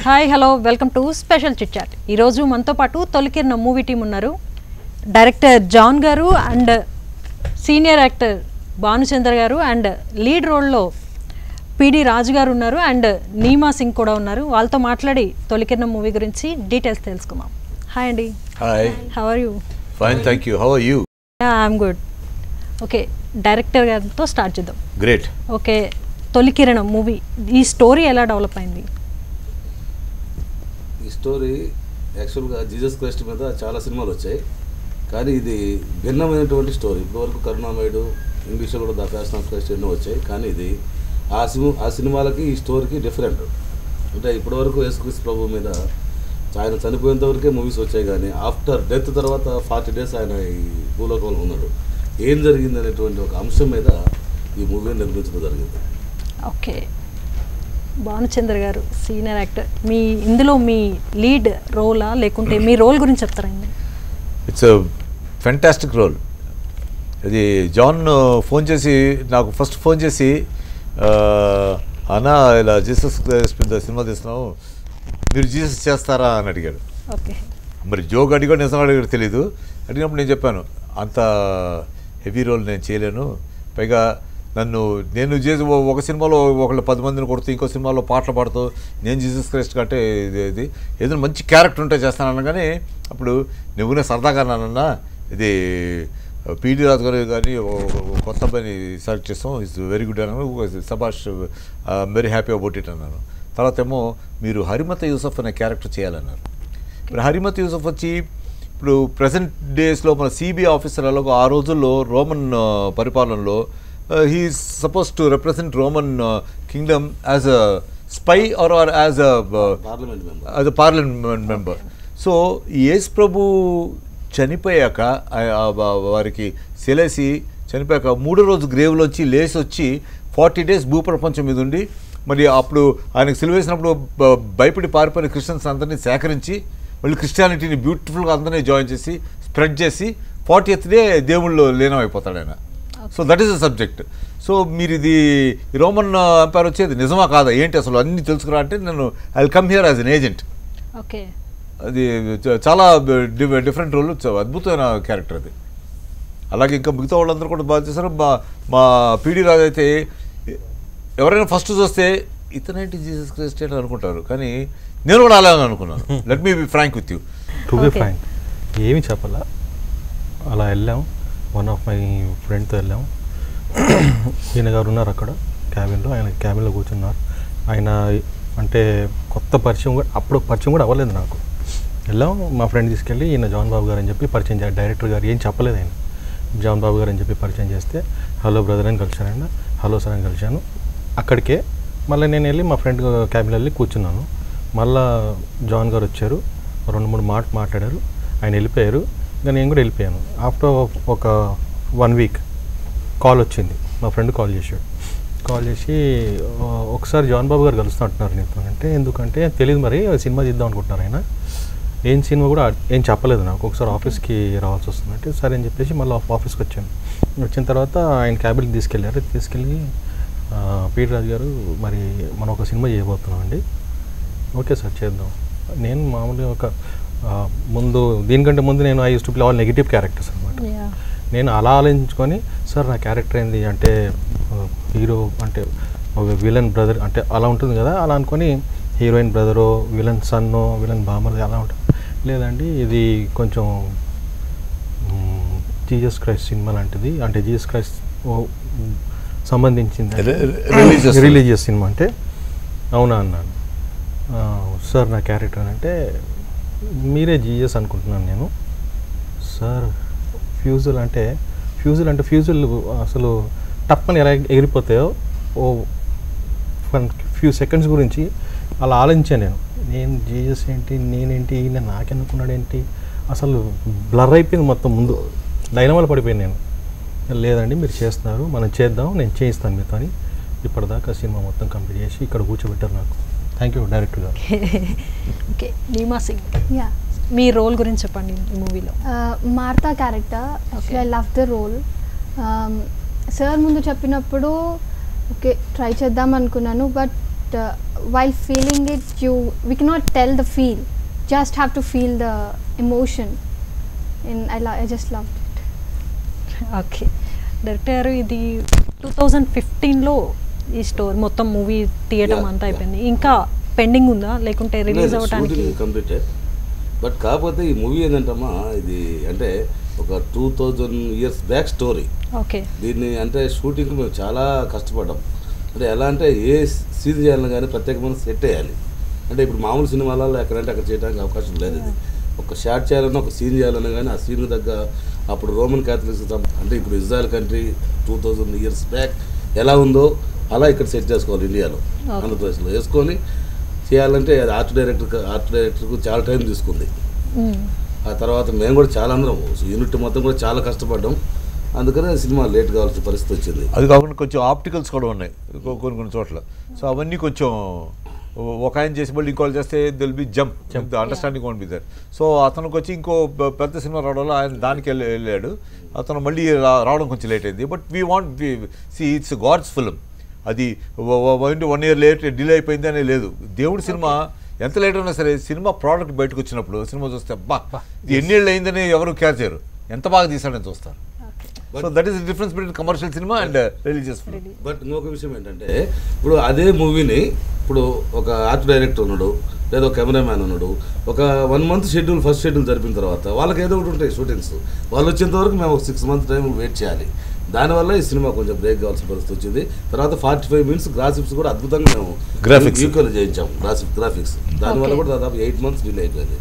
Hi hello welcome to special chit chat ఈరోజు మనతో పాటు తొలికిరిన మూవీ టీం ఉన్నారు డైరెక్టర్ జాన్ గారు అండ్ సీనియర్ యాక్టర్ భానుచంద్ర గారు అండ్ లీడ్ రోల్లో పిడి రాజు గారు ఉన్నారు అండ్ నీమా సింగ్ కూడా ఉన్నారు వాళ్ళతో మాట్లాడి తొలికిరిన మూవీ గురించి డీటెయిల్స్ తెలుసుకుందాం హాయ్ అండి hi how are you fine thank you how are you I'm good okay director గారితో స్టార్ట్ చేద్దాం గ్రేట్ ఓకే తొలికిరణం మూవీ ఈ స్టోరీ ఎలా డెవలప్ అయింది ఈ స్టోరీ యాక్చువల్గా జీసస్ క్రైస్ట్ మీద చాలా సినిమాలు వచ్చాయి కానీ ఇది భిన్నమైనటువంటి స్టోరీ ఇప్పటివరకు కరుణామయుడు ఇంగ్లీష్లో కూడా ద ఫ్యాషన్ ఆఫ్ క్రైస్ట్ ఎన్నో వచ్చాయి కానీ ఇది ఆ సినిమా ఆ సినిమాలకి ఈ స్టోరీకి డిఫరెంట్ అంటే ఇప్పటివరకు యేసుక్రీస్తు ప్రభు మీద ఆయన చనిపోయేంత వరకే మూవీస్ వచ్చాయి కానీ ఆఫ్టర్ డెత్ తర్వాత ఫార్టీ డేస్ ఆయన ఈ భూలోకంలో ఉన్నాడు ఏం జరిగింది అనేటువంటి ఒక అంశం మీద ఈ మూవీని నిర్మించడం జరిగింది ఓకే భానుచంద్ర గారు సీనియర్ యాక్టర్ మీ ఇందులో మీ లీడ్ రోలా లేకుంటే మీ రోల్ గురించి చెప్తారండి ఇట్స్ ఫెంటాస్టిక్ రోల్ ఇది జాన్ ఫోన్ చేసి నాకు ఫస్ట్ ఫోన్ చేసి ఆ, అన్నా ఇలా జీసస్ క్రైస్ట్ మీద సినిమా తీస్తున్నావు మీరు జీసస్ చేస్తారా అని అడిగాడు ఓకే మరి జోక్ అడిగాడు నిజం అడిగాడు తెలీదు అడిగినప్పుడు నేను చెప్పాను అంత హెవీ రోల్ నేను చేయలేను పైగా నన్ను నేను చేసి ఓ- ఒక సినిమాలో ఒకళ్ళు పది మందిని కొడుతూ ఇంకో సినిమాలో పాటలు పాడుతూ నేను జీసస్ క్రైస్ట్ కంటే ఇది ఇది ఏదైనా మంచి క్యారెక్టర్ ఉంటే చేస్తాను అనగానే అప్పుడు నువ్వునే సరదాగా నాన్న ఇది పీడి రాజు గారు కానీ ఓ- ఓ కొత్త అబ్బాయిని సెలెక్ట్ చేస్తాం ఇట్స్ వెరీ గుడ్ అన్నాను సబాష్ వెరీ హ్యాపీ అబౌట్ ఇట్ అన్నాను తర్వాత ఏమో మీరు హరిమత యూసఫ్ అనే క్యారెక్టర్ చేయాలన్నారు ఇప్పుడు హరిమత్ యూసఫ్ వచ్చి ఇప్పుడు ప్రజెంట్ డేస్లో మన సిబిఐ ఆఫీసర్ ఎలాగో ఆ రోజుల్లో రోమన్ ఆ, పరిపాలనలో he suppose to represent Roman kingdom as a spy or or as a parliament member as a parliament member so Yesu ప్రభు చనిపోయాక ఆ- ఆ వా- వారికి సెలేసి చనిపోయాక మూడో రోజు గ్రేవ్లోంచి లేచి వచ్చి ఫార్టీ డేస్ భూప్రపంచం మీద ఉండి మరి అప్పుడు ఆయనకు సిలువేసినప్పుడు బ- భయపడి పారిపోయిన క్రిస్టియన్స్ అందరినీ సేకరించి మళ్ళీ క్రిస్టియానిటీని బ్యూటిఫుల్గా అందరినీ జాయిన్ చేసి స్ప్రెడ్ చేసి ఫార్టీ ఎత్ డే దేవుళ్ళు లీనం అయిపోతాడు ఆయన so that is the subject so మీరు ఇది ఈ రోమన్ ఎంపైర్ వచ్చేది నిజమా కాదా ఏంటి అసలు అన్ని తెలుసుకురా అంటే నేను I will come here as an agent okay అది చ- చాలా డి- డిఫరెంట్ రోల్ చ- అద్భుతమైన క్యారెక్టర్ అది అలాగే ఇంకా మిగతా వాళ్ళందరూ కూడా బాగా చేశారు మా మా పీడి రాజు అయితే ఎవరైనా ఫస్ట్ చూస్తే ఇతనేంటి జీసస్ క్రైస్ట్ అని అనుకుంటారు కానీ నేను కూడా అలాగే అనుకున్నాను let me be frank with you to be Okay. Frank ఏమి చెప్పాలా అలా వెళ్ళాం వన్ ఆఫ్ మై ఫ్రెండ్తో వెళ్ళాం ఈయన గారు ఉన్నారు అక్కడ క్యాబిన్లో ఆయన క్యాబిన్లో కూర్చున్నారు ఆయన అంటే కొత్త పరిచయం కూడా అప్పుడు పరిచయం కూడా అవ్వలేదు నాకు వెళ్ళాం మా ఫ్రెండ్ తీసుకెళ్ళి ఈయన జాన్ బాబు గారు అని చెప్పి పరిచయం చేయాలి డైరెక్టర్ గారు ఏం చెప్పలేదు ఆయన జాన్ బాబు గారు అని చెప్పి పరిచయం చేస్తే హలో బ్రదర్ అని కలిశానండి హలో సార్ అని కలిశాను అక్కడికే మళ్ళీ నేను వెళ్ళి మా ఫ్రెండ్ క్యాబిన్లో వెళ్ళి కూర్చున్నాను మళ్ళా జాన్ గారు వచ్చారు రెండు మూడు మాట మాట్లాడారు ఆయన వెళ్ళిపోయారు ఇంకా నేను కూడా వెళ్ళిపోయాను ఆఫ్టర్ ఒక వన్ వీక్ కాల్ వచ్చింది మా ఫ్రెండ్ కాల్ చేశాడు కాల్ చేసి "ఆ, ఒకసారి జాన్ బాబు గారు కలుస్తున్నట్టున్నారు నీతో అంటే ఎందుకంటే తెలియదు మరి సినిమా తీద్దాం అనుకుంటున్నారు ఆయన ఏం సినిమా కూడా ఏం చెప్పలేదు నాకు ఒకసారి ఆఫీస్కి రావాల్సి వస్తుంది అంటే సరే అని చెప్పేసి మళ్ళీ ఆఫీస్కి వచ్చాను వచ్చిన తర్వాత ఆయన క్యాబిన్కి తీసుకెళ్ళారు తీసుకెళ్ళి "ఆ, పీటర్ రాజు గారు మరి మనం ఒక సినిమా చేయబోతున్నాం అండి ఓకే సార్ చేద్దాం నేను మామూలుగా ఒక ఆ, ముందు దీనికంటే ముందు నేను I used to play all negative characters అనమాట యా నేను అలా ఆలోచించుకొని సార్ నా క్యారెక్టర్ ఏంది అంటే హీరో అంటే విలన్ బ్రదర్ అంటే అలా ఉంటుంది కదా అలా అనుకొని హీరోయిన్ బ్రదరో విలన్ సన్నో విలన్ బామర్ది అలా ఉంటుంది లేదండి ఇది కొంచెం జీసస్ క్రైస్ట్ సినిమా లాంటిది అంటే జీసస్ క్రైస్ట్ ఓ- సంబంధించింది Re- re- religious. Religious cinema అంటే అవునా అన్నాను "ఆ, సార్ నా క్యారెక్టర్ అంటే మీరే జీఎస్ అనుకుంటున్నాను నేను సార్ ఫ్యూజుల్ అంటే ఫ్యూజుల్ అంటే ఫ్యూజుల్ అసలు టప్పని ఎలా ఎగిరిపోతాయో ఓ ఫ్యూ సెకండ్స్ గురించి అలా ఆలోచించాను నేను నేను జీజస్ ఏంటి నేనేంటి ఈయన నాకెనుకున్నాడు ఏంటి అసలు బ్లర్ అయిపోయింది మొత్తం ముందు డైనమాలో పడిపోయాను నేను లేదండి మీరు చేస్తున్నారు మనం చేద్దాం నేను చేయిస్తాను మీతో అని ఇప్పటిదాకా సినిమా మొత్తం కంప్లీట్ చేసి ఇక్కడ కూర్చోబెట్టారు నాకు థ్యాంక్ యూ డైరెక్టర్ గారు ఓకే నీమా సింగ్ యా మీ రోల్ గురించి చెప్పండి ఈ మూవీలో Martha character I love the role sir ముందు చెప్పినప్పుడు ఓకే ట్రై చేద్దాం అనుకున్నాను but while feeling it, you we cannot tell the feel. Just have to feel the emotion. And I, lo- I just loved it. Okay director గారు ఇది two thousand ఫిఫ్టీన్లో ఈ store మొత్తం movie తీయటం Yeah, అంతా yeah. అయిపోయింది ఇంకా pending ఉందా లేకుంటే రిలీజ్ అవ్వడానికి కంప్లీటెడ్ బట్ కాకపోతే ఈ మూవీ ఏంటంటమ్మా ఇది అంటే ఒక two thousand years back story okay దీన్ని అంటే షూటింగ్కి మేము చాలా కష్టపడ్డాం అంటే ఎలా అంటే ఏ సీన్ చేయాలని కానీ ప్రత్యేకమైన సెట్ వేయాలి అంటే ఇప్పుడు మామూలు సినిమాలలో ఎక్కడంటే అక్కడ చేయడానికి అవకాశం లేదు ఇది ఒక షార్ట్ చేయాలన్నా ఒక సీన్ చేయాలన్నా కానీ ఆ సీన్ తగ్గ అప్పుడు రోమన్ క్యాథలిక్స్ అంటే ఇప్పుడు Israel country two thousand years back ఎలా ఉందో అలా ఇక్కడ సెట్ చేసుకోవాలి ఇండియాలో Okay. ఆంధ్రప్రదేశ్లో వేసుకొని చేయాలంటే అది ఆర్ట్ డైరెక్టర్ ఆర్ట్ డైరెక్టర్కు చాలా టైం తీసుకుంది ఆ తర్వాత మేము కూడా చాలా అందరం యూనిట్ మొత్తం కూడా చాలా కష్టపడ్డాం అందుకనే సినిమా లేట్ కావాల్సిన పరిస్థితి వచ్చింది అది కాకుండా కొంచెం ఆప్టికల్స్ కూడా ఉన్నాయి కొ- కొన్ని కొన్ని చోట్ల సో అవన్నీ కొంచెం ఒ- ఒక ఆయన చేసి మళ్ళీ ఇంకోళ్ళు చేస్తే they'll be jump the understanding won't be there so అతనికి వచ్చి ఇంకో ప- పెద్ద సినిమా రావడంలో ఆయన దానికి వెళ్ళి వెళ్ళాడు అతను మళ్ళీ రా- రావడం కొంచెం లేట్ అయింది but we want see it's God's film అది వన్ ఇయర్ లేట్ డిలే అయిపోయింది అనే లేదు దేవుడి సినిమా ఎంత లేట్ అయినా సరే సినిమా ప్రోడక్ట్ బయటకు వచ్చినప్పుడు సినిమా చూస్తే బా ఇది ఎన్నేళ్ళు అయిందని ఎవరు క్యాచ్ చేయరు ఎంత బాగా తీసాడని చూస్తారు so that is difference between commercial cinema and religious film but ఇంకొక విషయం ఏంటంటే ఇప్పుడు అదే మూవీని ఇప్పుడు ఒక ఆర్ట్ డైరెక్టర్ ఉన్నాడు లేదా ఒక కెమెరామ్యాన్ ఉన్నాడు ఒక one month schedule first schedule జరిపిన తర్వాత వాళ్ళకి ఏదో ఒకటి ఉంటాయి షూటింగ్స్ వాళ్ళు వచ్చేంత వరకు మేము ఒక సిక్స్ మంత్ టైం వెయిట్ చేయాలి దానివల్ల ఈ సినిమా కొంచెం బ్రేక్ కావాల్సిన పరిస్థితి వచ్చింది తర్వాత ఫార్టీ ఫైవ్ మినిట్స్ గ్రాఫిక్స్ కూడా అద్భుతంగా మేము Graphics. ఈక్వల్ చేయించాం గ్రాఫిక్ గ్రాఫిక్స్ దానివల్ల Okay. కూడా దాదాపు ఎయిట్ మంత్స్ డిలే అయిపోయింది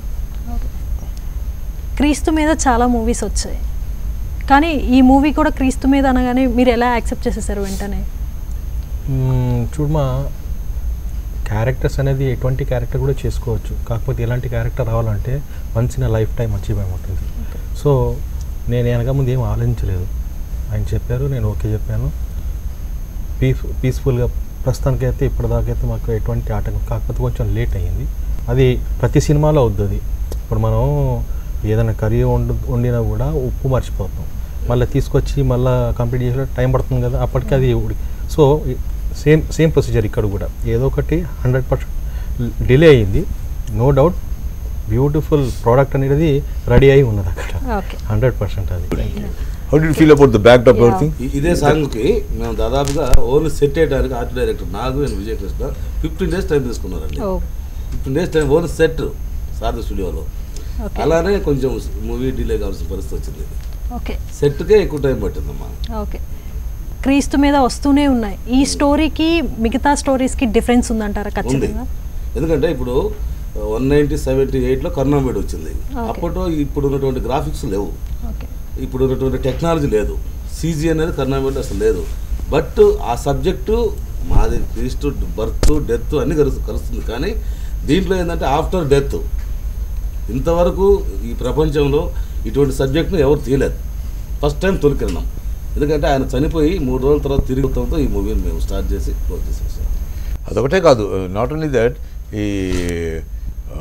క్రీస్తు మీద చాలా మూవీస్ వచ్చాయి కానీ ఈ మూవీ కూడా క్రీస్తు మీద అనగానే మీరు ఎలా యాక్సెప్ట్ చేసేసారు వెంటనే మ్మ్, చూడమా క్యారెక్టర్స్ అనేది ఎటువంటి క్యారెక్టర్ కూడా చేసుకోవచ్చు కాకపోతే ఎలాంటి క్యారెక్టర్ రావాలంటే once in life time achievement ఉంటుంది సో నేను వెనక ముందు ఏం ఆలోచించలేదు ఆయన చెప్పారు నేను ఓకే చెప్పాను పీస్ పీస్ఫుల్గా ప్రస్తుతానికైతే ఇప్పటిదాకైతే మాకు ఎటువంటి ఆటంకం కాకపోతే కొంచెం లేట్ అయ్యింది అది ప్రతి సినిమాలో అవుద్ది అది ఇప్పుడు మనం ఏదైనా కర్రీ వండు వండినా కూడా ఉప్పు మర్చిపోతాం మళ్ళీ తీసుకొచ్చి మళ్ళీ కంప్లీట్ చేసే టైం పడుతుంది కదా అప్పటికి అది ఉడికి సో సేమ్ సేమ్ ప్రొసీజర్ ఇక్కడ కూడా ఏదో ఒకటి హండ్రెడ్ పర్సెంట్ డిలే అయ్యింది నో డౌట్ బ్యూటిఫుల్ ప్రోడక్ట్ అనేది రెడీ అయి ఉన్నది అక్కడ ఓకే హండ్రెడ్ పర్సెంట్ అది how do feel about the backdrop Yeah. Everything ఈ- ఇదే సాంగ్కి మేము దాదాపుగా ఓన్లీ సెట్ చేయడానికి art director Nagu and Vijayakrishna fifteen days time తీసుకున్నారండి ఓ fifteen days time only set sir స్టూడియోలో ఓకే అలానే కొంచెం మూవీ డిలే కావాల్సిన పరిస్థితి వచ్చింది ఓకే సెట్కే ఎక్కువ టైం పట్టిందమ్మా ఓకే క్రీస్తు మీద వస్తూనే ఉన్నాయి ఈ స్టోరీకి మిగతా స్టోరీస్కి డిఫరెన్స్ ఉందంటారా ఉంది ఖచ్చితంగా ఎందుకంటే ఇప్పుడు వన్ నైన్టీ సెవెంటీ ఎయిట్లో కరుణామేడ్ వచ్చింది Okay. అప్పట్లో ఇప్పుడు ఉన్నటువంటి గ్రాఫిక్స్ లేవు ఓకే ఇప్పుడు ఉన్నటువంటి టెక్నాలజీ లేదు సీజీ అనేది కర్ణామేడ్ అసలు లేదు బట్ ఆ సబ్జెక్టు మాది క్రీస్తు బర్త్ డెత్ అన్నీ కలుస్తు కలుస్తుంది కానీ దీంట్లో ఏంటంటే ఆఫ్టర్ డెత్ ఇంతవరకు ఈ ప్రపంచంలో ఇటువంటి సబ్జెక్ట్ను ఎవరు తీయలేదు ఫస్ట్ టైం తొలికిరణం ఎందుకంటే ఆయన చనిపోయి మూడు రోజుల తర్వాత తిరిగి వస్తాంతో ఈ మూవీని మేము స్టార్ట్ చేసి క్లోజ్ చేసేసాం అదొకటే కాదు నాట్ ఓన్లీ దట్ ఈ ఆ,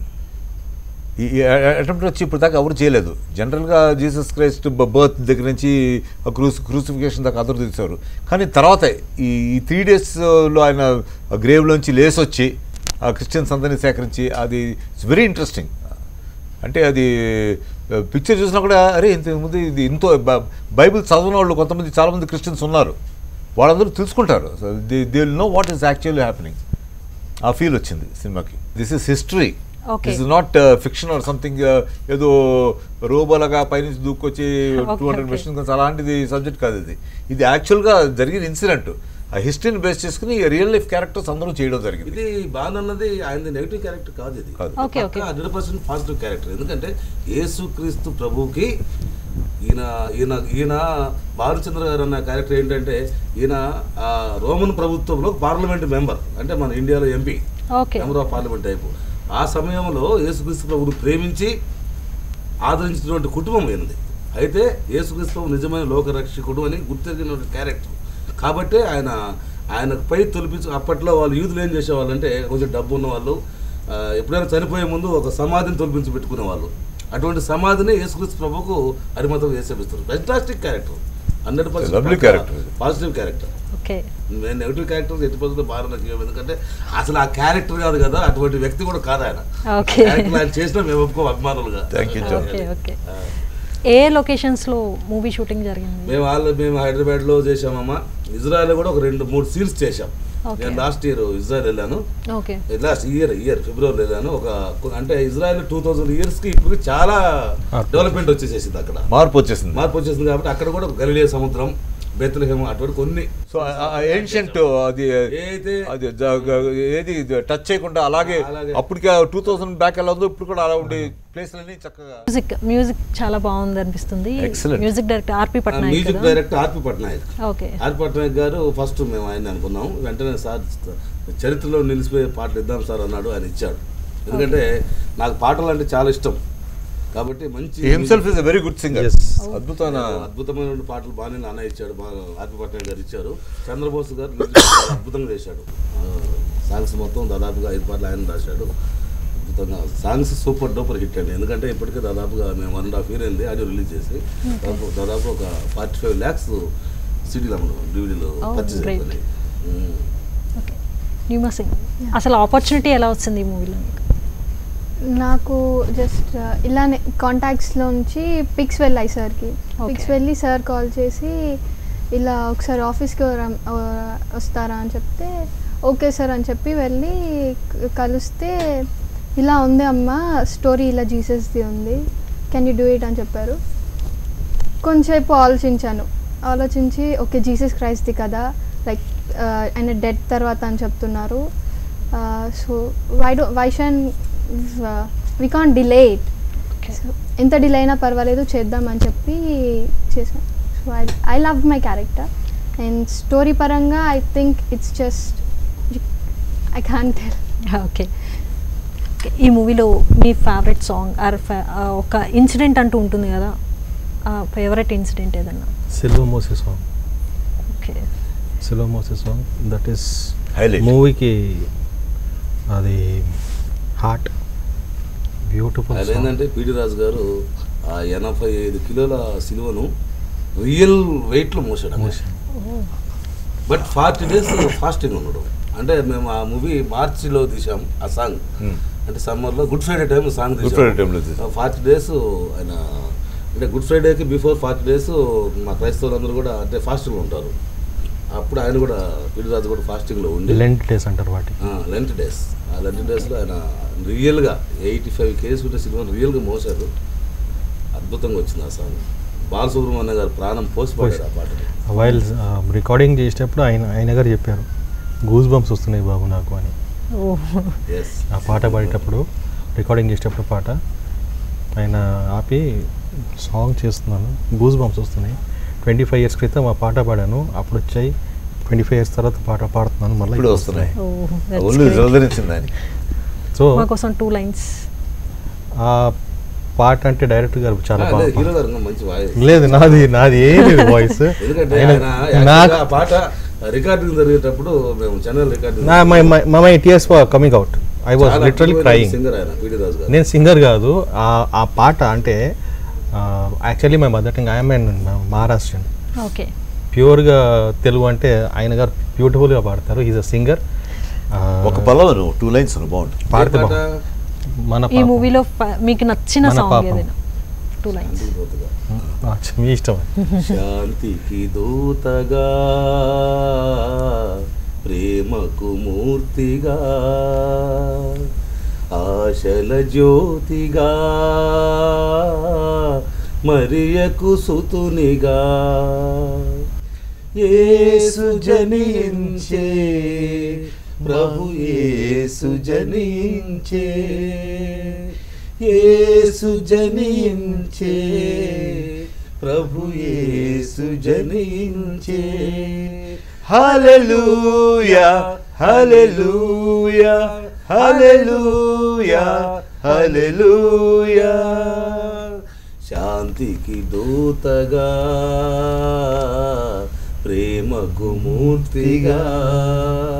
ఈ అటెంప్ట్ వచ్చి ఇప్పుడు దాకా ఎవరు చేయలేదు జనరల్గా జీసస్ క్రైస్ట్ బర్త్ దగ్గర నుంచి క్రూస్ క్రూసిఫికేషన్ దాకా అందరూ తీశారు కానీ తర్వాత ఈ త్రీ డేస్లో ఆయన గ్రేవ్లోంచి లేసి వచ్చి ఆ క్రిస్టియన్స్ అందరినీ సేకరించి అది ఇట్స్ వెరీ ఇంట్రెస్టింగ్ అంటే అది పిక్చర్ చూసినా కూడా అరే ఇంత ముందు ఇది ఇంతో బ- బైబిల్ చదివిన వాళ్ళు కొంతమంది చాలామంది క్రిస్టియన్స్ ఉన్నారు వాళ్ళందరూ తెలుసుకుంటారు they they will know what is actually happening ఆ ఫీల్ వచ్చింది సినిమాకి this is history Okay. This is not fiction or something ఏదో రోబోలాగా పైనుంచి దూకొచ్చి Okay, two hundred okay. Mission అలాంటిది సబ్జెక్ట్ కాదు ఇది ఇది యాక్చువల్గా జరిగిన ఇన్సిడెంట్ ఆ హిస్టరీని బేస్ చేసుకుని రియల్ లైఫ్ క్యారెక్టర్స్ అందరూ చేయడం జరిగింది ఇది బాన్ అన్నది ఆయన నెగిటివ్ క్యారెక్టర్ కాదు ఇది కాదు. Okay, okay. Hundred percent positive character ఎందుకంటే యేసుక్రీస్తు ప్రభువుకి ఈయన ఈయన ఈయన బాలచంద్ర గారు అన్న క్యారెక్టర్ ఏంటంటే ఈయన ఆ, రోమన్ ప్రభుత్వంలో పార్లమెంట్ మెంబర్ అంటే మన ఇండియాలో MP okay member of parliament type ఆ సమయంలో యేసుక్రీస్తు ప్రభువును ప్రేమించి ఆదరించినటువంటి కుటుంబం ఏంది అయితే యేసుక్రీస్తు ప్రభు నిజమైన లోకరక్షకుడు అని గుర్తెరిగిన క్యారెక్టర్ కాబట్టి ఆయన ఆయనపై తొలిపించి అప్పట్లో వాళ్ళు యూదులు ఏం చేసేవాళ్ళంటే కొంచెం డబ్బు ఉన్న వాళ్ళు ఆ, ఎప్పుడైనా చనిపోయే ముందు ఒక సమాధిని తొలిపించి పెట్టుకునే వాళ్ళు అటువంటి సమాధిని యేసుక్రీస్తు ప్రభుకు అరిమతం చేసేపిస్తారు fantastic character hundred Lovely character. Positive character okay నేను నెగిటివ్ క్యారెక్టర్ ఎట్టి పరిస్థితుల్లో బాగా నాకు ఇవ్వం. ఎందుకంటే అసలు ఆ క్యారెక్టర్ కాదు కదా అటువంటి వ్యక్తి కూడా కాదు ఆయన Okay. క్యారెక్టర్ ఆయన చేసినా మేము ఒప్పుకో అభిమానులుగా Thank you, John. Okay okay ఆ. ఏ లొకేషన్స్లో మూవీ షూటింగ్ జరిగింది మేము వాళ్ళు మేము హైదరాబాద్లో చేసామమ్మా ఇజ్రాయెల్ కూడా ఒక రెండు మూడు సీన్స్ చేసాం Okay. నేను లాస్ట్ ఇయర్ ఇజ్రాయెల్ వెళ్ళాను okay last year year February వెళ్ళాను ఒక అంటే ఇజ్రాయెల్ టూ థౌజండ్ ఇయర్స్కి ఇప్పుడు చాలా డెవలప్మెంట్ వచ్చేసేసింది అక్కడ మార్పు వచ్చేసింది మార్పు వచ్చేసింది కాబట్టి అక్కడ కూడా గలిలే సముద్రం బెత్లహేమ అటువంటి కొన్ని సో ఏన్షియంట్ అది ఏదైతే అది జ- గ- ఏది టచ్ చేయకుండా అలాగే అలాగే. అప్పటికే టూ థౌసండ్ బ్యాక్ ఎలా ఉందో ఇప్పుడు కూడా అలా ఉండే ప్లేస్లన్నీ చక్కగా మ్యూజిక్ మ్యూజిక్ చాలా బాగుంది అనిపిస్తుంది Excellent. Music director RP Patnaik music కదా director RP Patnaik okay RP Patnaik గారు ఫస్ట్ మేము ఆయన అనుకున్నాం వెంటనే సార్ చరిత్రలో నిలిచిపోయే పాటలు ఇద్దాం సార్ అన్నాడు ఆయన ఇచ్చాడు ఎందుకంటే నాకు పాటలు అంటే చాలా ఇష్టం కాబట్టి మంచి himself is a very good singer Yes. అద్భుతమైన అద్భుతమైన పాటలు బాగానే నాన్న ఇచ్చాడు బాగా ఆర్పి పట్నాయక్ గారు ఇచ్చారు చంద్రబోస్ గారు లిరిక్స్ చాలా అద్భుతంగా చేశాడు సాంగ్స్ మొత్తం దాదాపుగా ఐదు పాటలు ఆయన రాశాడు అద్భుతంగా సాంగ్స్ సూపర్ డూపర్ హిట్ అండి ఎందుకంటే ఇప్పటికే దాదాపుగా మేము వన్ అండ్ హాఫ్ ఇయర్ అయింది ఆడియో రిలీజ్ చేసి దాదాపు దాదాపు ఒక ఫార్టీ ఫైవ్ ల్యాక్స్ సిడీలు అమ్మడం డివిడీలో Oh, పర్చేస్ great. అయిపోయినాయి మ్మ్. ఓకే న్యూమా సింగ్ అసలు ఆపర్చునిటీ ఎలా వచ్చింది ఈ మూవీలో మీకు నాకు జస్ట్ ఇలానే కాంటాక్ట్స్లోంచి పిక్స్ వెళ్ళాయి సార్కి Okay. పిక్స్ వెళ్ళి సార్ కాల్ చేసి ఇలా ఒకసారి ఆఫీస్కి రం- ఆ, వస్తారా అని చెప్తే ఓకే సార్ అని చెప్పి వెళ్ళి క- కలిస్తే ఇలా ఉంది అమ్మ స్టోరీ ఇలా జీసస్ది ఉంది కెన్ యూ డూ ఇట్ అని చెప్పారు కొంచెంసేపు ఆలోచించాను ఆలోచించి ఓకే జీసస్ క్రైస్ట్ది కదా లైక్ ఆయన డెడ్ తర్వాత అని చెప్తున్నారు so why do why shan't we can delay it okay ఎంత డిలే అయినా పర్వాలేదు చేద్దాం అని చెప్పి చేశాను so I I love my character and story పరంగా I think it's just I can tell okay okay. ఈ మూవీలో మీ ఫేవరెట్ సాంగ్ ఆర్ ఒక ఇన్సిడెంట్ అంటూ ఉంటుంది కదా ఫేవరెట్ ఇన్సిడెంట్ ఏదన్నా సిల్వ మోసే సాంగ్ ఓకే సిల్వ మోసే సాంగ్ దట్ ఈస్ Highlight. మూవీకి అది హార్ట్ బ్యూటిఫుల్ ఆయన ఏంటంటే పిడి రాజు గారు ఆ ఎనభై ఐదు కిలోల సిలువను రియల్ వెయిట్లో మోసాడు అన్నమాట. బట్ ఫార్టీ డేస్ ఫాస్టింగ్ ఉన్నాడు అంటే మేము ఆ మూవీ మార్చిలో తీసాం ఆ సాంగ్ Hmm. అంటే సమ్మర్లో Good Friday time song Good Friday time లో తీసాం. ఫార్టీ డేస్ ఆయన అంటే గుడ్ ఫ్రైడేకి బిఫోర్ ఫార్టీ డేస్ మా క్రైస్తవులందరూ కూడా అంటే ఫాస్టింగ్లో ఉంటారు అప్పుడు ఆయన కూడా పిడి రాజు కూడా ఫాస్టింగ్లో ఉండి లెంట్ డేస్ అంటారు వాటి లెంట్ డేస్ ఆ లెంట్ డేస్లో ఆయన రియల్గా ఎయిటీ ఫైవ్ కేజీస్ ఉంటే సినిమా రియల్గా మోసారు అద్భుతంగా వచ్చింది ఆ సాంగ్ బాలసుబ్రహ్మణ్యం గారు ప్రాణం పోసిపోయాడు ఆ పాటని వైల్ రికార్డింగ్ చేసేటప్పుడు ఆయన ఆయన గారు చెప్పారు గూస్ బంప్స్ వస్తున్నాయి బాబు నాకు అని ఓ ఎస్ ఆ పాట పాడేటప్పుడు రికార్డింగ్ చేసేటప్పుడు పాట ఆయన ఆపి సాంగ్ చేస్తున్నాను గూస్ బంప్స్ వస్తున్నాయి ట్వంటీ ఫైవ్ ఇయర్స్ క్రితం ఆ పాట పాడాను అప్పుడు వచ్చాయి ట్వంటీ ఫైవ్ ఇయర్స్ తర్వాత పాట పాడుతున్నాను మళ్ళీ ఇప్పుడు వస్తున్నాయి ఓ ఓన్లీ రిజర్వేషన్ దాన్ని సో మా కోసం టూ లైన్స్ ఆ పాట అంటే డైరెక్టర్ గారు చాలా హీరో బాగా గారు ఇంకా మంచి వాయిస్ లేదు నాది నాది ఏ లేదు వాయిస్ ఎందుకంటే ఆయన actually నాకు ఆ పాట రికార్డింగ్ జరిగేటప్పుడు మేము ఛానల్ రికార్డింగ్ నా my my my tears coming out I was literally crying singer ఆయన పిడి రాజు గారు నేను సింగర్ కాదు ఆ ఆ పాట అంటే actually my mother tongue I'm Maharashtrian okay ప్యూర్గా తెలుగు అంటే ఆయన గారు బ్యూటిఫుల్గా పాడతారు ఈజ్ అ సింగర్ ఒక పల్లవ టూ లైన్స్ బాగుంటుంది పాడితే ఏ పాట? బాగుంది. మన ఈ పాపం. మూవీలో మీకు నచ్చిన మన సాంగ్ పాపం. ఏదైనా టూ లైన్స్ దూతగా. ఆ, మీ ఇష్టం శాంతికి దూతగా ప్రేమకు మూర్తిగా ఆశల జ్యోతిగా మరియకు సుతునిగా యేసు జనించే ప్రభు యేసు జనించే యేసు జనించే ప్రభు యేసు జనించే హల్లెలూయా హల్లెలూయా హల్లెలూయా హల్లెలూయా శాంతికి దూతగా ప్రేమకు మూర్తిగా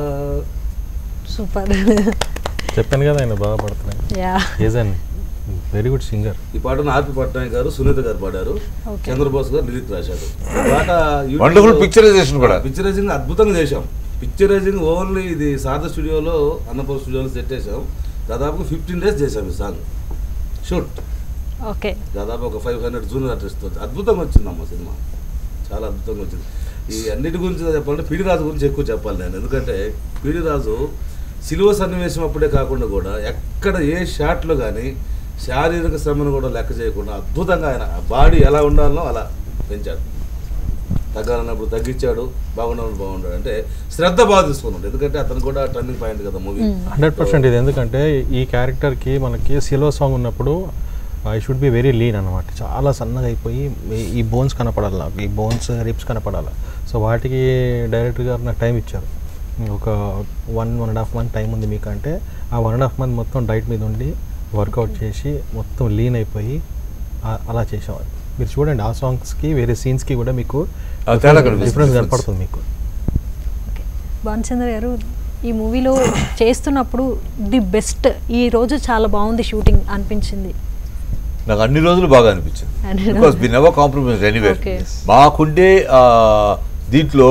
సూపర్ చెప్పాను కదా ఆయన బాగా పాడుతున్నాయి yeah is an very good singer ఈ పాటను ఆర్పి పట్నాయక్ గారు సునీత గారు పాడారు Okay. చంద్రబోస్ గారు లిరిక్ రాశారు ఈ పాట Wonderful picturization కూడా. పిక్చరైజింగ్ అద్భుతంగా చేశాం పిక్చరైజింగ్ ఓన్లీ ఇది శారద స్టూడియోలో అన్నపూర్ స్టూడియోలో సెట్ చేసాం దాదాపు ఫిఫ్టీన్ డేస్ చేసాం ఈ సాంగ్ షూట్ ఓకే దాదాపు ఒక ఫైవ్ హండ్రెడ్ జూనియర్ ఆర్టిస్ట్ అద్భుతంగా వచ్చిందమ్మ సినిమా చాలా అద్భుతంగా వచ్చింది ఈ అన్నిటి గురించి చెప్పాలంటే పీడి రాజు గురించి ఎక్కువ చెప్పాలి నేను ఎందుకంటే పీడి రాజు సిలువ సన్నివేశం అప్పుడే కాకుండా కూడా ఎక్కడ ఏ షాట్లో కానీ శారీరక శ్రమను కూడా లెక్క చేయకుండా అద్భుతంగా ఆయన బాడీ ఎలా ఉండాలనో అలా పెంచాడు తగ్గాలన్నప్పుడు తగ్గించాడు బాగున్నప్పుడు బాగుండాడు అంటే శ్రద్ధ బాగా తీసుకున్నాడు ఎందుకంటే అతను కూడా టర్నింగ్ పాయింట్ కదా మూవీ హండ్రెడ్ పర్సెంట్ ఇది ఎందుకంటే ఈ క్యారెక్టర్కి మనకి సిల్వర్ సాంగ్ ఉన్నప్పుడు I should be very lean అనమాట చాలా సన్నగా అయిపోయి ఈ- ఈ బోన్స్ కనపడాలి నాకు ఈ బోన్స్ రిప్స్ కనపడాలి సో వాటికి డైరెక్టర్ గారు నాకు టైం ఇచ్చారు ఒక one one and half month time ఉంది మీకు అంటే ఆ వన్ అండ్ హాఫ్ మంత్ మొత్తం డైట్ మీద ఉండి వర్కౌట్ చేసి మొత్తం లీన్ అయిపోయి ఆ- అలా చేసేవారు మీరు చూడండి ఆ సాంగ్స్కి వేరే సీన్స్కి కూడా మీకు ఆ తేడా కనిపిస్తుంది, డిఫరెన్స్ difference. కనపడుతుంది మీకు ఓకే భానుచంద్ర గారు ఈ మూవీలో చేస్తున్నప్పుడు ది బెస్ట్ ఈ రోజు చాలా బాగుంది షూటింగ్ అనిపించింది నాకు అన్ని రోజులు బాగా అనిపించింది అన్ని because we never compromise anywhere Okay. మాకుండే ఆ, దీంట్లో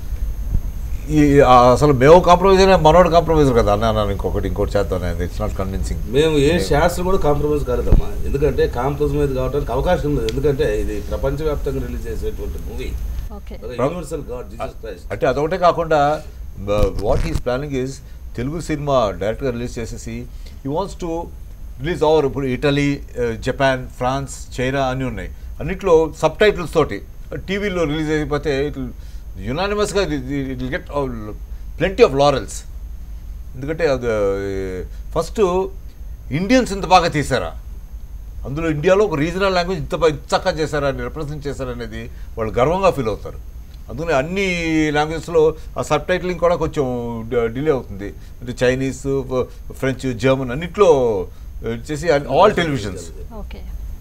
ఈ ఆ, అసలు మేము కాంప్రమైజ్ అయినా మనోడు కాంప్రమైజ్ కదా అన్న అన్నాను ఇంకొకటి ఇంకోటి చేద్దాం ఇట్స్ నాట్ కన్విన్సింగ్ మేము ఏ శాస్త్రం కూడా కాంప్రమైజ్ కాలేదమ్మా ఎందుకంటే కాంప్రమైజ్ కావడానికి అవకాశం లేదు ఎందుకంటే ఇది ప్రపంచవ్యాప్తంగా రిలీజ్ చేసేటువంటి movie okay universal God Jesus Christ అంటే అదొకటే కాకుండా what he's planning is Telugu cinema డైరెక్ట్గా రిలీజ్ చేసేసి ఈ వాంట్స్ టు రిలీజ్ ఓవర్ ఇప్పుడు ఇటలీ జపాన్ ఫ్రాన్స్ చైనా అన్నీ ఉన్నాయి అన్నిట్లో సబ్ టైటిల్స్ తోటి టీవీలో రిలీజ్ అయిపోతే ఇట్ యునానిమస్గా it will get plenty of laurels ఎందుకంటే అది ఫస్ట్ ఇండియన్స్ ఇంత బాగా తీసారా అందులో ఇండియాలో ఒక రీజనల్ లాంగ్వేజ్ ఇంత బా- ఇంత చక్కగా చేశారా అని రిప్రజెంట్ చేశారనేది వాళ్ళు గర్వంగా ఫీల్ అవుతారు అందుకని అన్ని లాంగ్వేజ్లో ఆ సబ్ టైటిలింగ్ కూడా కొంచెం డిలే అవుతుంది అంటే చైనీస్ ఫ్రెంచ్ జర్మన్ అన్నిట్లో వచ్చేసి all televisions okay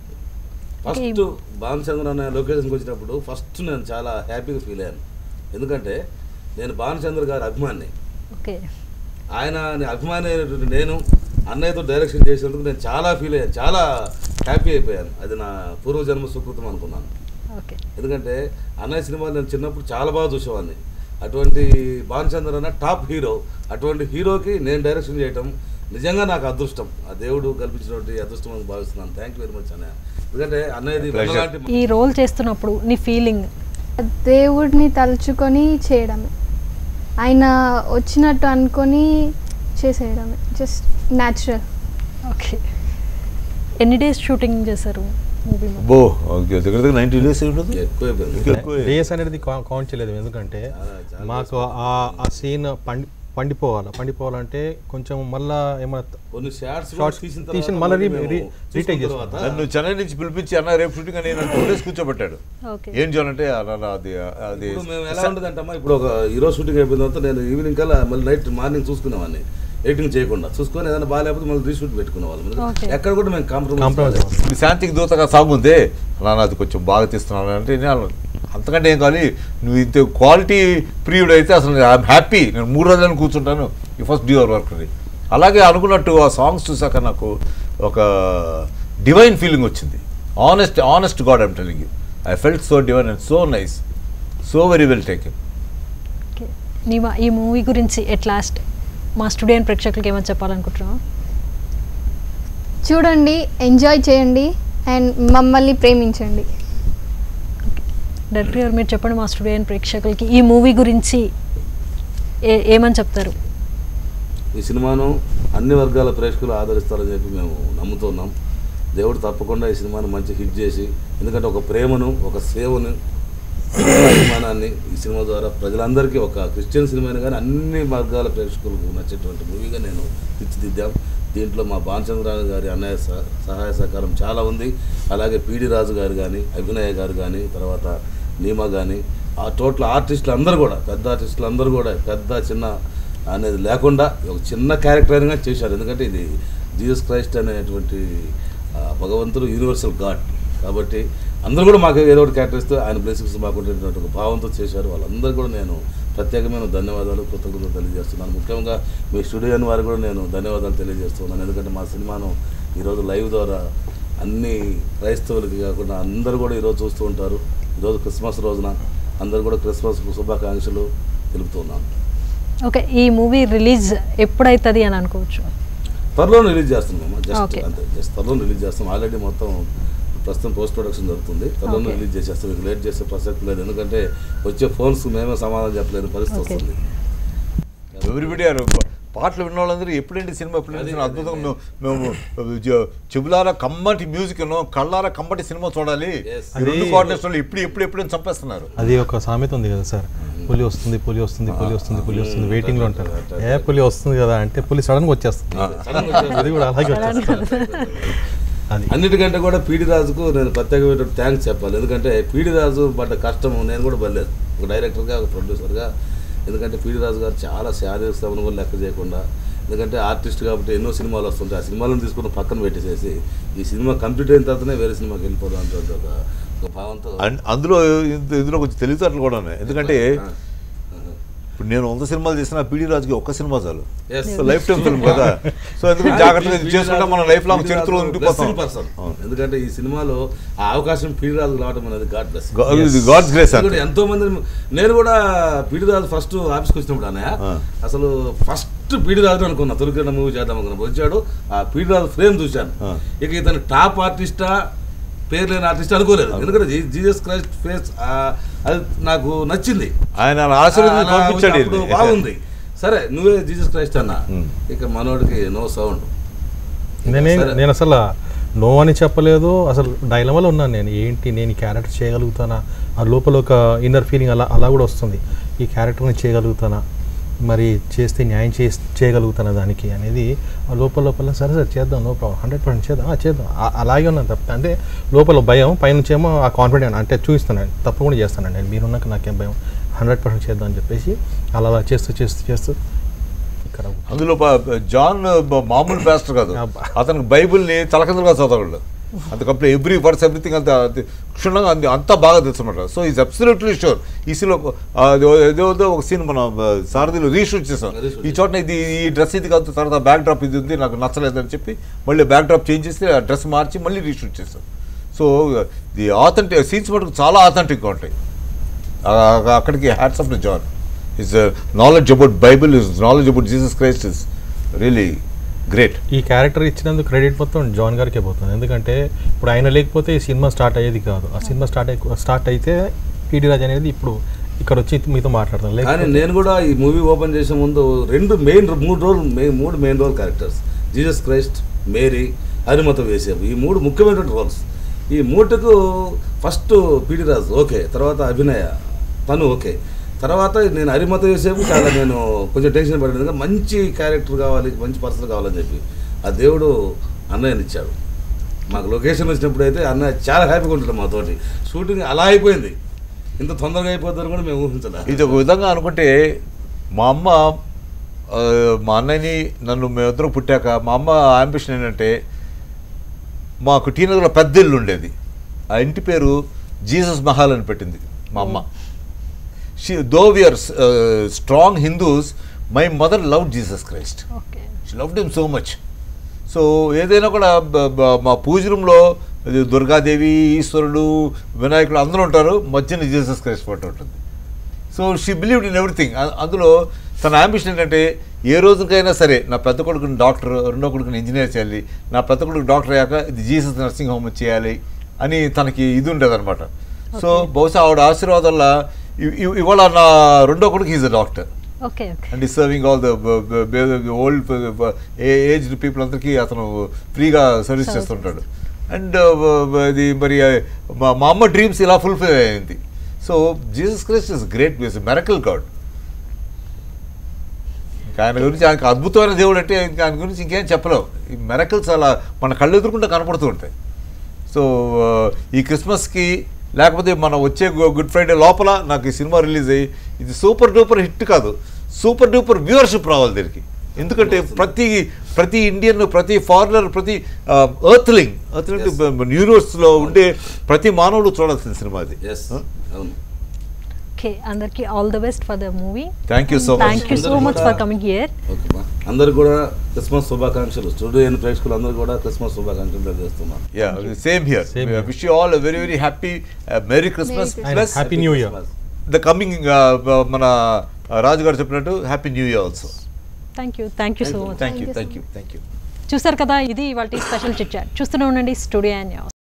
first Bhanuchandra అనే లొకేషన్కి వచ్చినప్పుడు ఫస్ట్ నేను చాలా హ్యాపీగా ఫీల్ అయ్యాను ఎందుకంటే నేను భానుచంద్ర గారి అభిమాని ఓకే ఆయన నే- అభిమాని అయినటువంటి నేను అన్నయ్యతో డైరెక్షన్ చేసినందుకు నేను చాలా ఫీల్ అయ్యాను చాలా హ్యాపీ అయిపోయాను అది నా పూర్వజన్మ సుకృతం అనుకున్నాను ఓకే ఎందుకంటే అన్నయ్య సినిమాలు నేను చిన్నప్పుడు చాలా బాగా చూసేవాడిని అటువంటి భానుచంద్ర అన్న టాప్ హీరో అటువంటి హీరోకి నేను డైరెక్షన్ చేయటం నిజంగా నాకు అదృష్టం ఆ దేవుడు కల్పించినటువంటి అదృష్టం అని భావిస్తున్నాను థ్యాంక్ యూ వెరీ మచ్ అన్నయ్య ఎందుకంటే అన్నయ్యది Pleasure. మనలాంటి ఈ రోల్ చేస్తున్నప్పుడు నీ ఫీలింగ్ దేవుడిని తలుచుకొని చేయడమే ఆయన వచ్చినట్టు అనుకొని చేసేయడమే జస్ట్ న్యాచురల్ ఓకే ఎన్ని డేస్ షూటింగ్ చేశారు మూవీ బో దగ్గర దగ్గర నైన్టీ డేస్ ఉంటుంది ఎక్కువ అయిపోయింది. ఎక్కువ డేస్ అనేది కా- కౌంట్ చేయలేదు ఎందుకంటే చాలా- చాలా మాకు ఆ ఆ సీన్ పండి పండిపోవాలి పండిపోవాలంటే కొంచెం మళ్ళా ఏమైనా కొన్ని షార్ట్స్ Shots తీసిన తీసిన తర్వాత మళ్ళీ మేము re- చూసుకున్న retake తర్వాత నన్ను చెన్నై నుంచి పిలిపించి అన్న రేపు షూటింగ్ అని నన్ను టూ డేస్ కూర్చోబెట్టాడు ఓకే ఏం చేయాలంటే అన్న అది అది ఇప్పుడు మేము ఎలా ఉండదంటమ్మా ఇప్పుడు ఒక ఈరోజు షూటింగ్ అయిపోయిన తర్వాత నేను ఈవినింగ్ కల్లా మళ్ళీ నైట్ మార్నింగ్ చూసుకునేవాడిని ఎడిటింగ్ చేయకుండా చూసుకొని ఏదైనా బాగాలేకపోతే మళ్ళీ రీషూట్ పెట్టుకునే వాళ్ళం Okay. ఎక్కడ కూడా మేము కాంప్రమైజ్ కాంప్రమైజ్ ఇప్పుడు శాంతికి దూతగా సాంగ్ ఉందే నాన్న అది కొంచెం బాగా తీస్తున్నాను అంటే నేను అంతకంటే ఏం కావాలి నువ్వు ఇంత క్వాలిటీ ప్రియుడు అయితే అసలు ఐఎమ్ హ్యాపీ నేను మూడు రోజులను కూర్చుంటాను ఈ ఫస్ట్ డ్యూ వర్క్ అని అలాగే అనుకున్నట్టు ఆ సాంగ్స్ చూసాక నాకు ఒక డివైన్ ఫీలింగ్ వచ్చింది honest honest God I'm telling you I felt so divine and so nice so very well taken okay నీ మా- ఈ మూవీ గురించి ఎట్ లాస్ట్ మా స్టూడియో ప్రేక్షకులకి ఏమైనా చెప్పాలనుకుంటున్నావా చూడండి ఎంజాయ్ చేయండి అండ్ మమ్మల్ని ప్రేమించండి డైరెక్టర్ గారు మీరు చెప్పండి మా స్టూడియో ప్రేక్షకులకి ఈ మూవీ గురించి ఏ ఏమని చెప్తారు ఈ సినిమాను అన్ని వర్గాల ప్రేక్షకులు ఆదరిస్తారని చెప్పి మేము నమ్ముతున్నాం దేవుడు తప్పకుండా ఈ సినిమాను మంచి హిట్ చేసి ఎందుకంటే ఒక ప్రేమను ఒక సేవను ఒక అభిమానాన్ని ఈ సినిమా ద్వారా ప్రజలందరికీ ఒక క్రిస్టియన్ సినిమాని కానీ అన్ని వర్గాల ప్రేక్షకులకు నచ్చేటువంటి మూవీగా నేను తీర్చిదిద్దాం దీంట్లో మా భానుచంద్రారాయణ గారి అన్నయ్య సహ- సహాయ సహకారం చాలా ఉంది అలాగే పీడి రాజు గారు కానీ అభినయ గారు కానీ తర్వాత నీమా కానీ ఆ టోటల్ ఆర్టిస్టులు అందరూ కూడా పెద్ద ఆర్టిస్టులు అందరూ కూడా పెద్ద చిన్న అనేది లేకుండా ఒక చిన్న క్యారెక్టర్ అయినా చేశారు ఎందుకంటే ఇది జీసస్ క్రైస్ట్ అనేటువంటి ఆ, భగవంతుడు యూనివర్సల్ గాడ్ కాబట్టి అందరూ కూడా మాకు ఏదో ఒకటి క్యారెక్టర్ ఇస్తూ ఆయన బ్లెస్సింగ్స్ మాకు ఉండేటువంటి ఒక భావంతో చేశారు వాళ్ళందరూ కూడా నేను ప్రత్యేకమైన ధన్యవాదాలు కృతజ్ఞతలు తెలియజేస్తున్నాను ముఖ్యంగా మీ స్టూడియో వారికి కూడా నేను ధన్యవాదాలు తెలియజేస్తున్నాను ఎందుకంటే మా సినిమాను ఈరోజు లైవ్ ద్వారా అన్ని క్రైస్తవులకి కాకుండా అందరూ కూడా ఈరోజు చూస్తూ ఉంటారు ఈరోజు క్రిస్మస్ రోజున అందరూ కూడా క్రిస్మస్ శుభాకాంక్షలు తెలుపుతున్నాను ఓకే ఈ మూవీ రిలీజ్ ఎప్పుడైతుంది అని అనుకోవచ్చు త్వరలో రిలీజ్ చేస్తున్నాం జస్ట్ Okay. అంతే జస్ట్ త్వరలో రిలీజ్ చేస్తాం ఆల్రెడీ మొత్తం ప్రస్తుతం పోస్ట్ ప్రొడక్షన్ జరుగుతుంది త్వరలో Okay. రిలీజ్ చేసేస్తాం మీకు లేట్ చేసే ప్రసక్తి లేదు ఎందుకంటే వచ్చే ఫోన్స్ మేమే సమాధానం చెప్పలేని పరిస్థితి Okay. వస్తుంది ఎవ్రీబడి ఆర్ పాటలు విన్న వాళ్ళందరూ ఎప్పుడేంటి సినిమా ఎప్పుడేంటి అదే, సినిమా అదే, అద్భుతంగా అదే. మేము మేము జ- చెవులారా కమ్మటి మ్యూజిక్ కళ్ళారా కమ్మటి సినిమా చూడాలి Yes. ఈ రెండు అది- కోఆర్డినేషన్ ఇప్పుడు ఎప్పుడు ఎప్పుడు అని చంపేస్తున్నారు అది ఒక సామెత ఉంది కదా సార్ పులి వస్తుంది పులి వస్తుంది పులి వస్తుంది పులి వస్తుంది వెయిటింగ్ లో ఉంటారు ఏ పులి వస్తుంది కదా అంటే పులి సడన్ గా వచ్చేస్తుంది Sudden గా అది కూడా అలాగే వచ్చేస్తుంది అది అన్నిటికంటే కూడా పీడి రాజుకు నేను ప్రత్యేకమైన థ్యాంక్స్ చెప్పాలి ఎందుకంటే పీడి రాజు పడ్డ కష్టం నేను కూడా పడలేదు ఒక డైరెక్టర్గా ఒక ప్రొడ్యూసర్గా ఎందుకంటే పీడి రాజు గారు చాలా శారీరక శ్రమను కూడా లెక్క చేయకుండా ఎందుకంటే ఆర్టిస్ట్ కాబట్టి ఎన్నో సినిమాలు వస్తుంటాయి ఆ సినిమాలను తీసుకుని పక్కన పెట్టేసేసి ఈ సినిమా కంప్లీట్ అయిన తర్వాతనే వేరే సినిమాకి వెళ్ళిపోదాం అంటే ఒక ఒక భావంతో అండ్ అందులో ఇందు- ఇందులో కొంచెం తెలివితేటలు కూడా ఉన్నాయి ఎందుకంటే ఆ, ఇప్పుడు నేను వంద సినిమాలు చేసిన పీడి రాజుకి ఒక్క సినిమా చాలు Yes. So life time film కదా సో ఎందుకంటే జాగ్రత్తగా ఇది చేసుకుంటే మన లైఫ్ లాంగ్ చరిత్రలో ఉండిపోతాం పర్సన్ ఎందుకంటే ఈ సినిమాలో ఆ అవకాశం పీడి రాజు రావడం అనేది గాడ్ బ్లెస్ గాడ్స్ గ్రేస్ ఎందుకంటే ఎంతో మంది నేను కూడా పీడిరాజు ఫస్ట్ ఆఫీస్కి వచ్చినప్పుడు అన్నయ్య ఆ. అసలు ఫస్ట్ పీడిరాజు అనుకున్నా తొలికరణ మూవీ చేద్దాం అనుకున్నా వచ్చాడు ఆ పీడిరాజు ఫ్రేమ్ చూశాను ఆ. ఇక ఇతను టాప్ ఆర్టిస్టా పేరు లేని ఆర్టిస్ట్ అనుకోలేదు ఎందుకంటే జీ- జీసస్ క్రైస్ట్ ఫేస్ ఆ, అది నాకు నచ్చింది ఆయన ఆశీర్వాదం అలా పంపించాడు అప్పుడు ఈయన్ని. బాగుంది సరే నువ్వే జీసస్ క్రైస్ట్ అన్నా ఉమ్. ఇక మనోడికి నో సౌండ్ నేనే సరే. నేను అసలు నో అని చెప్పలేదు అసలు డైలమాలో ఉన్నాను నేను ఏంటి నేను ఈ క్యారెక్టర్ చేయగలుగుతానా ఆ లోపల ఒక ఇన్నర్ ఫీలింగ్ అలా అలా కూడా వస్తుంది ఈ క్యారెక్టర్ని చేయగలుగుతానా మరి చేస్తే న్యాయం చే చేయగలుగుతానా దానికి అనేది ఆ లోపల లోపల సరే సరే చేద్దాం నో ప్రాబ్లం హండ్రెడ్ పర్సెంట్ చేద్దాం ఆ, చేద్దాం ఆ- అలాగే ఉన్నాను తప్ప అంటే లోపల భయం పైనుంచేమో ఆ కాన్ఫిడెంట్ అంటే చూపిస్తానండి తప్పకుండా చేస్తానండి నేను మీరున్నాక నాకేం భయం హండ్రెడ్ పర్సెంట్ చేద్దాం అని చెప్పేసి అలా అలా చేస్తూ చేస్తూ చేస్తూ ఇక్కడ అందులో ప- జాన్ బ- మామూలు పాస్టర్ కాదు అబ్బా. అతనికి బైబిల్ని తలకిందులుగా చదవగలడు అంత కంప్లీట్ ఎవ్రీ వర్స్ ఎవ్రీథింగ్ అంత అది క్షుణ్ణంగా అంది అంతా బాగా తెలుసు అనమాట సో ఈజ్ అబ్సల్యూట్లీ షూర్ ఈ సీన్లో ఏదో ఏదో ఒక సీన్ మన సారథిలో రీషూట్ చేసాం Reshoot ఈ చోట ఇది ఈ డ్రెస్ ఇది కాదు తర్వాత బ్యాక్ డ్రాప్ ఇది ఉంది నాకు నచ్చలేదని చెప్పి మళ్ళీ బ్యాక్ డ్రాప్ చేంజ్ చేసి ఆ డ్రెస్ మార్చి మళ్ళీ రీషూట్ చేసాం సో ది ఆథెంటిక్ సీన్స్ మటుకు చాలా ఆథెంటిక్గా ఉంటాయి ఆ- అక్కడికి hats off the John his knowledge about Bible his knowledge about Jesus Christ is really great ఈ క్యారెక్టర్ ఇచ్చినందుకు క్రెడిట్ మొత్తం జాన్ గారికే పోతుంది ఎందుకంటే ఇప్పుడు ఆయన లేకపోతే ఈ సినిమా స్టార్ట్ అయ్యేది కాదు ఆ సినిమా స్టార్ట్ అయ్యి స్టార్ట్ అయితే పీడి రాజ్ అనేది ఇప్పుడు ఇక్కడ వచ్చి మీతో మాట్లాడతాను కానీ లేకపోతే నేను కూడా ఈ మూవీ ఓపెన్ చేసే ముందు రెండు మెయిన్ మూడు రోల్ మెయిన్ మూడు main role characters Jesus Christ Mary హరిమత వేసేపు ఈ మూడు ముఖ్యమైనటువంటి రోల్స్ ఈ మూటుకు ఫస్ట్ పీడి రాజు ఓకే తర్వాత అభినయ తను ఓకే తర్వాత నేను హరిమత వేసేపు చాలా నేను కొంచెం టెన్షన్ పడ్డాను ఎందుకంటే మంచి క్యారెక్టర్ కావాలి మంచి పర్సన్ కావాలని చెప్పి ఆ దేవుడు అన్నయ్యని ఇచ్చాడు మాకు లొకేషన్ వచ్చినప్పుడు అయితే అన్నయ్య చాలా హ్యాపీగా ఉంటాడు మాతోటి షూటింగ్ అలా అయిపోయింది ఇంత తొందరగా అయిపోతుందని కూడా మేము ఊహించలేదు ఇది ఒక విధంగా అనుకుంటే మా అమ్మ ఆ, మా అన్నయ్యని నన్ను మేమిద్దరం పుట్టాక మా అమ్మ అంబిషన్ ఏంటంటే మాకు టీనగర్లో పెద్ద ఇల్లు ఉండేది ఆ ఇంటి పేరు జీసస్ మహల్ అని పెట్టింది మా అమ్మ she though we are strong Hindus my mother love Jesus Christ okay she loved him so much so ఏదైనా కూడా బ- బ- మా పూజ రూమ్లో ఇది దుర్గాదేవి ఈశ్వరుడు వినాయకుడు అందరూ ఉంటారు మధ్యన జీసస్ క్రైస్ట్ ఫోటో ఉంటుంది so she believed in everything అందులో తన అంబిషన్ ఏంటంటే ఏ రోజుకైనా సరే నా పెద్ద కొడుకుని డాక్టర్ రెండో కొడుకుని ఇంజనీర్ చేయాలి నా పెద్ద కొడుకు డాక్టర్ అయ్యాక ఇది జీసస్ నర్సింగ్ హోమ్ చేయాలి అని తనకి ఇది ఉండేదన్నమాట సో బహుశా ఆవిడ ఆశీర్వాదం వల్ల ఇ- ఇ- ఇవాళ నా రెండో కొడుకు is a doctor okay okay and is serving all the old aged people అందరికీ అతను ఫ్రీగా సర్వీస్ Service చేస్తుంటాడు అండ్ ఇది మరి uh, మా మా అమ్మ డ్రీమ్స్ ఇలా ఫుల్ఫిల్ అయింది so Jesus Christ is great is miracle God ఆయన గురించి ఆయనకు అద్భుతమైన దేవుడు అంటే ఇంకా ఆయన గురించి ఇంకేం చెప్పలేవు ఈ మెరకల్స్ అలా మన కళ్ళు ఎదురుకుంటే కనపడుతూ ఉంటాయి సో ఈ క్రిస్మస్కి లేకపోతే మన వచ్చే గు- గుడ్ ఫ్రైడే లోపల నాకు ఈ సినిమా రిలీజ్ అయ్యి ఇది సూపర్ డూపర్ హిట్ కాదు సూపర్ డూపర్ వ్యూవర్షిప్ రావాలి దీనికి ఎందుకంటే ప్రతి ప్రతి ఇండియన్ ప్రతి ఫారినర్ ప్రతి ఎర్త్లింగ్ ఎర్త్లింగ్ యూనివర్స్లో ఉండే ప్రతి మానవుడు చూడాల్సిన సినిమా అది ఎస్ అవును ఓకే అందరికీ all the best for the movie thank you so much thank you so much for coming here okay బా అందరికి కూడా క్రిస్మస్ శుభాకాంక్షలు స్టూడియో అయిన ప్రేక్షకులు అందరూ కూడా క్రిస్మస్ శుభాకాంక్షలు తెలియజేస్తున్నాను yeah same here Same here. Wish you all very very happy merry Christmas Merry And plus happy new year. The coming మన రాజు గారు చెప్పినట్టు happy new year also thank you thank you so much thank you Thank you so thank you thank you చూసారు కదా ఇది వాళ్ళ special chit chat చూస్తూనే ఉండండి studio news